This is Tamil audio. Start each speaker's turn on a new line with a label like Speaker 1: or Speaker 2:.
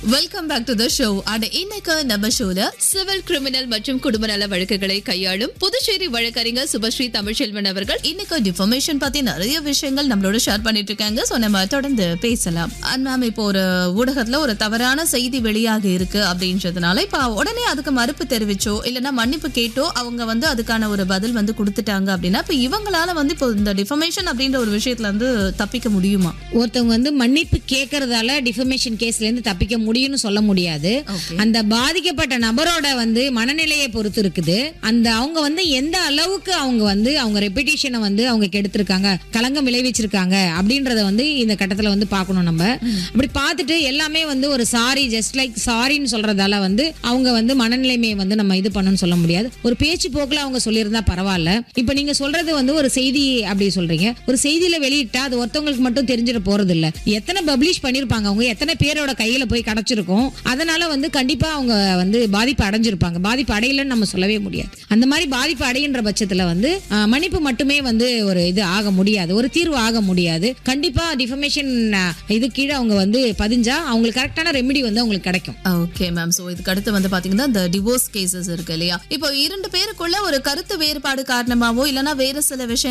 Speaker 1: Welcome back to the show and இன்னைக்கு நம்ம ஷோல சிவில் கிரிமினல் மற்றும் குடும்ப நல வழக்குகளை கையாளும் புதுச்சேரி வழக்கறிஞர் சுபஸ்ரீ தமிழ்ச்செல்வன் அவர்கள் இன்னைக்கு டிஃபர்மேஷன் பத்தி நிறைய விஷயங்கள் நம்மளோட ஷேர் பண்ணிட்டு இருக்காங்க ஸோ நம்ம தொடர்ந்து பேசலாம் அண்ட் மேம் இப்போ ஒரு ஊடகத்துல ஒரு தவறான செய்தி வெளியாக இருக்கு அப்படின்றதுனால இப்போ உடனே அதுக்கு மறுப்பு தெரிவிச்சோ இல்லைன்னா மன்னிப்பு கேட்டோ அவங்க வந்து அதுக்கான ஒரு பதில் வந்து கொடுத்துட்டாங்க அப்படின்னா இப்போ இவங்களால வந்து இப்போ இந்த டிஃபர்மேஷன் அப்படின்ற ஒரு விஷயத்துல வந்து தப்பிக்க முடியுமா
Speaker 2: ஒருத்தவங்க வந்து மன்னிப்பு கேட்கறதால டிஃபமேஷன் கேஸ்ல இருந்து தப்பிக்க முடியும்னு சொல்ல முடியாது
Speaker 1: Okay.
Speaker 2: அந்த பாதிக்கப்பட்ட நபரோட வந்து மனநிலையை பொறுத்து இருக்குது அந்த அவங்க வந்து எந்த அளவுக்கு அவங்க வந்து அவங்க ரெப்புடேஷனை வந்து அவங்க கெடுத்திருக்காங்க களங்கம் விளைவிச்சிருக்காங்க அப்படின்றத வந்து இந்த கட்டத்துல வந்து பார்க்கணும் நம்ம அப்படி பார்த்துட்டு எல்லாமே வந்து ஒரு சாரி ஜஸ்ட் லைக் சாரின்னு சொல்றதால வந்து அவங்க வந்து மனநிலைமையை வந்து நம்ம இது பண்ணணும்னு சொல்ல முடியாது ஒரு பேச்சு போக்குல அவங்க சொல்லியிருந்தா பரவாயில்ல இப்போ நீங்க சொல்றது வந்து ஒரு செய்தி அப்படி சொல்றீங்க ஒரு செய்தியில வெளியிட்டா அது ஒருத்தவங்களுக்கு மட்டும் தெரிஞ்சிட போறது இல்ல எத்தனை பப்ளிஷ் பண்ணிருப்பாங்க அவங்க எத்தனை பேரோட கையில போய் கிடைச்சிருக்கும் அதனால வந்து கண்டிப்பா அவங்க வந்து பாதிப்பு அடைஞ்சிருப்பாங்க பாதிப்பு அடையலன்னு நம்ம சொல்லவே முடியாது அந்த மாதிரி பாதிப்பு அடைகின்ற பட்சத்துல வந்து ஆஹ், மன்னிப்பு மட்டுமே வந்து ஒரு இது ஆக முடியாது ஒரு தீர்வு ஆக முடியாது கண்டிப்பா டிஃபமேஷன் இது கீழே அவங்க வந்து பதிஞ்சா அவங்களுக்கு கரெக்டான ரெமெடி வந்து அவங்களுக்கு கிடைக்கும்
Speaker 1: ஓகே மேம் ஸோ இதுக்கு அடுத்து வந்து பாத்தீங்கன்னா இந்த டிவோர்ஸ் கேசஸ் இருக்கு இல்லையா இப்போ இரண்டு பேருக்குள்ள ஒரு கருத்து வேறுபாடு காரணமாவோ இல்லைன்னா வேற சில விஷயம்